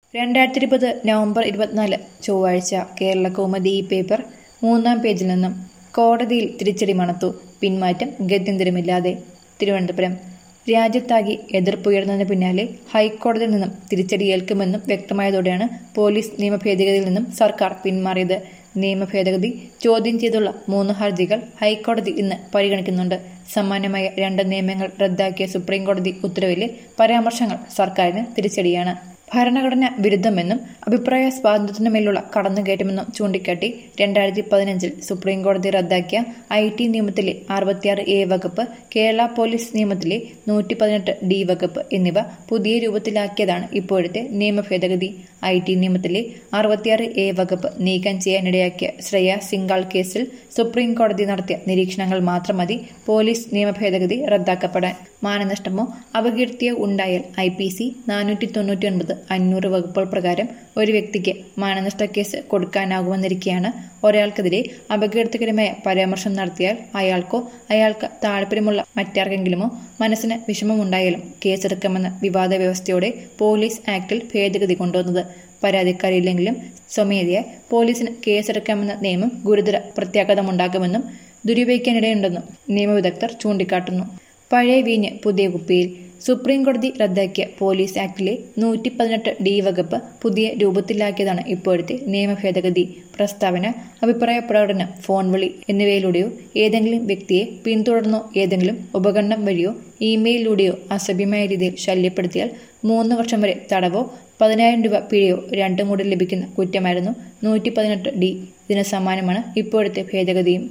രണ്ടായിരത്തി ഇരുപത് നവംബർ ഇരുപത്തിനാല് ചൊവ്വാഴ്ച കേരള കൗമുദി ഈ പേപ്പർ മൂന്നാം പേജിൽ നിന്നും കോടതിയിൽ തിരിച്ചടി മണത്തു പിന്മാറ്റം ഗത്യന്തരമില്ലാതെ തിരുവനന്തപുരം രാജ്യത്താകെ എതിർപ്പുയർന്നതിന് പിന്നാലെ ഹൈക്കോടതിയിൽ നിന്നും തിരിച്ചടിയേൽക്കുമെന്നും വ്യക്തമായതോടെയാണ് പോലീസ് നിയമ ഭേദഗതിയിൽ നിന്നും സർക്കാർ പിന്മാറിയത് നിയമ ഭേദഗതി ചോദ്യം ചെയ്തുള്ള മൂന്ന് ഹർജികൾ ഹൈക്കോടതി ഇന്ന് പരിഗണിക്കുന്നുണ്ട് സമാനമായ രണ്ട് നിയമങ്ങൾ റദ്ദാക്കിയ സുപ്രീം കോടതി ഉത്തരവിലെ പരാമർശങ്ങൾ സർക്കാരിന് തിരിച്ചടിയാണ് ഭരണഘടന വിരുദ്ധമെന്നും അഭിപ്രായ സ്വാതന്ത്ര്യത്തിനുമേലുള്ള കടന്നുകയറ്റമെന്നും ചൂണ്ടിക്കാട്ടി രണ്ടായിരത്തി പതിനഞ്ചിൽ സുപ്രീം കോടതി റദ്ദാക്കിയ ഐ ടി നിയമത്തിലെ അറുപത്തിയാറ് എ വകുപ്പ് കേരള പോലീസ് നിയമത്തിലെ നൂറ്റി പതിനെട്ട് ഡി വകുപ്പ് എന്നിവ പുതിയ രൂപത്തിലാക്കിയതാണ് ഇപ്പോഴത്തെ നിയമ ഭേദഗതി ഐ ടി നിയമത്തിലെ അറുപത്തിയാറ് എ വകുപ്പ് നീക്കം ചെയ്യാനിടയാക്കിയ ശ്രേയ സിംഗാൾ കേസിൽ സുപ്രീം കോടതി നടത്തിയ നിരീക്ഷണങ്ങൾ മാത്രം മതി പോലീസ് നിയമ ഭേദഗതി റദ്ദാക്കപ്പെടാൻ മാനനഷ്ടമോ അപകീർത്തിയോ ഉണ്ടായാൽ ഐ പി സി നാനൂറ്റി തൊണ്ണൂറ്റി ഒൻപത് അഞ്ഞൂറ് വകുപ്പുകൾ പ്രകാരം ഒരു വ്യക്തിക്ക് മാനനഷ്ട കേസ് കൊടുക്കാനാകുമെന്നിരിക്കെയാണ് ഒരാൾക്കെതിരെ അപകീർത്തികരമായ പരാമർശം നടത്തിയാൽ അയാൾക്കോ അയാൾക്ക് താല്പര്യമുള്ള മറ്റാർക്കെങ്കിലുമോ മനസ്സിന് വിഷമമുണ്ടായാലും കേസെടുക്കാമെന്ന വിവാദ വ്യവസ്ഥയോടെ പോലീസ് ആക്ടിൽ ഭേദഗതി കൊണ്ടുവന്നത് പരാതിക്കാരില്ലെങ്കിലും സ്വമേധയാ പോലീസിന് കേസെടുക്കാമെന്ന നിയമം ഗുരുതര പ്രത്യാഘാതമുണ്ടാക്കുമെന്നും ദുരുപയോഗിക്കാനിടയുണ്ടെന്നും നിയമവിദഗ്ധർ ചൂണ്ടിക്കാട്ടുന്നു പഴയ വീഞ്ഞ് പുതിയ കുപ്പിയിൽ സുപ്രീം കോടതി റദ്ദാക്കിയ പോലീസ് ആക്ടിലെ നൂറ്റി പതിനെട്ട് ഡി വകുപ്പ് പുതിയ രൂപത്തിലാക്കിയതാണ് ഇപ്പോഴത്തെ നിയമ ഭേദഗതി പ്രസ്താവന അഭിപ്രായ പ്രകടനം ഫോൺ വിളി എന്നിവയിലൂടെയോ ഏതെങ്കിലും വ്യക്തിയെ പിന്തുടർന്നോ ഏതെങ്കിലും ഉപകരണം വഴിയോ ഇമെയിലിലൂടെയോ അസഭ്യമായ രീതിയിൽ ശല്യപ്പെടുത്തിയാൽ മൂന്ന് വർഷം വരെ തടവോ പതിനായിരം രൂപ പിഴയോ രണ്ടും കൂടി ലഭിക്കുന്ന കുറ്റമായിരുന്നു നൂറ്റി പതിനെട്ട് ഡി ഇതിന് സമാനമാണ് ഇപ്പോഴത്തെ ഭേദഗതിയും